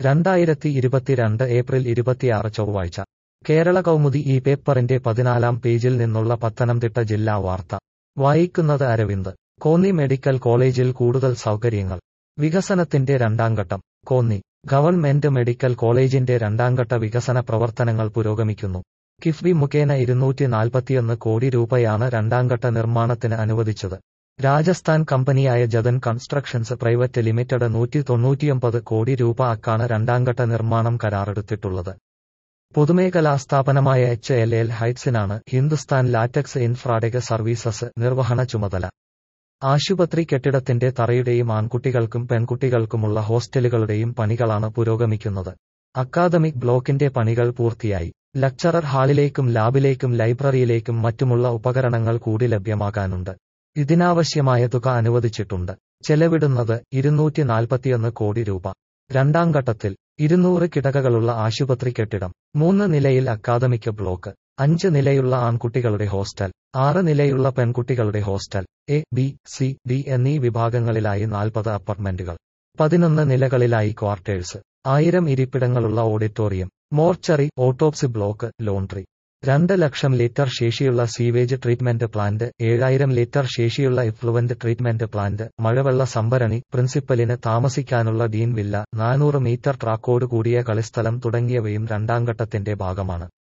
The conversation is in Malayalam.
രണ്ടായിരത്തി ഇരുപത്തിരണ്ട് ഏപ്രിൽ ഇരുപത്തിയാറ് ചൊവ്വാഴ്ച കേരള കൗമുദി ഈ പേപ്പറിന്റെ പതിനാലാം പേജിൽ നിന്നുള്ള പത്തനംതിട്ട ജില്ലാ വാർത്ത വായിക്കുന്നത് അരവിന്ദ് കോന്നി മെഡിക്കൽ കോളേജിൽ കൂടുതൽ സൗകര്യങ്ങൾ വികസനത്തിന്റെ രണ്ടാംഘട്ടം കോന്നി ഗവൺമെന്റ് മെഡിക്കൽ കോളേജിന്റെ രണ്ടാംഘട്ട വികസന പ്രവർത്തനങ്ങൾ പുരോഗമിക്കുന്നു കിഫ്ബി മുഖേന ഇരുന്നൂറ്റി നാൽപ്പത്തിയൊന്ന് കോടി രൂപയാണ് രണ്ടാംഘട്ട നിർമ്മാണത്തിന് അനുവദിച്ചത് രാജസ്ഥാൻ കമ്പനിയായ ജതൻ കൺസ്ട്രക്ഷൻസ് പ്രൈവറ്റ് ലിമിറ്റഡ് നൂറ്റി തൊണ്ണൂറ്റിയൊമ്പത് കോടി രൂപ അക്കാണ് രണ്ടാംഘട്ട നിർമ്മാണം കരാറെടുത്തിട്ടുള്ളത് പൊതുമേഖലാ സ്ഥാപനമായ എച്ച് എൽ എൽ ഹൈറ്റ്സിനാണ് ഹിന്ദുസ്ഥാൻ ലാറ്റക്സ് ഇൻഫ്രാടെക് സർവീസസ് നിർവഹണ ചുമതല ആശുപത്രി കെട്ടിടത്തിന്റെ തറയുടെയും ആൺകുട്ടികൾക്കും പെൺകുട്ടികൾക്കുമുള്ള ഹോസ്റ്റലുകളുടെയും പണികളാണ് പുരോഗമിക്കുന്നത് അക്കാദമിക് ബ്ലോക്കിന്റെ പണികൾ പൂർത്തിയായി ലക്ചറർ ഹാളിലേക്കും ലാബിലേക്കും ലൈബ്രറിയിലേക്കും മറ്റുമുള്ള ഉപകരണങ്ങൾ കൂടി ലഭ്യമാകാനുണ്ട് ഇതിനാവശ്യമായ തുക അനുവദിച്ചിട്ടുണ്ട് ചെലവിടുന്നത് ഇരുന്നൂറ്റി നാൽപ്പത്തിയൊന്ന് കോടി രൂപ രണ്ടാം ഘട്ടത്തിൽ ഇരുന്നൂറ് കിടകകളുള്ള ആശുപത്രി കെട്ടിടം മൂന്ന് നിലയിൽ അക്കാദമിക് ബ്ലോക്ക് അഞ്ച് നിലയുള്ള ആൺകുട്ടികളുടെ ഹോസ്റ്റൽ ആറ് നിലയുള്ള പെൺകുട്ടികളുടെ hostel A B C D എന്നീ വിഭാഗങ്ങളിലായി നാൽപ്പത് അപ്പാർട്ട്മെന്റുകൾ പതിനൊന്ന് നിലകളിലായി ക്വാർട്ടേഴ്സ് ആയിരം ഇരിപ്പിടങ്ങളുള്ള auditorium mortuary autopsy block laundry രണ്ട് ലക്ഷം ലിറ്റർ ശേഷിയുള്ള സീവേജ് ട്രീറ്റ്മെന്റ് പ്ലാന്റ് ഏഴായിരം ലിറ്റർ ശേഷിയുള്ള ഇഫ്ലുവന്റ് ട്രീറ്റ്മെന്റ് പ്ലാന്റ് മഴവെള്ള സംഭരണി പ്രിൻസിപ്പലിന് താമസിക്കാനുള്ള ഡീൻ വില്ല നാനൂറ് മീറ്റർ ട്രാക്കോട് കൂടിയ കളിസ്ഥലം തുടങ്ങിയവയും രണ്ടാംഘട്ടത്തിന്റെ ഭാഗമാണ്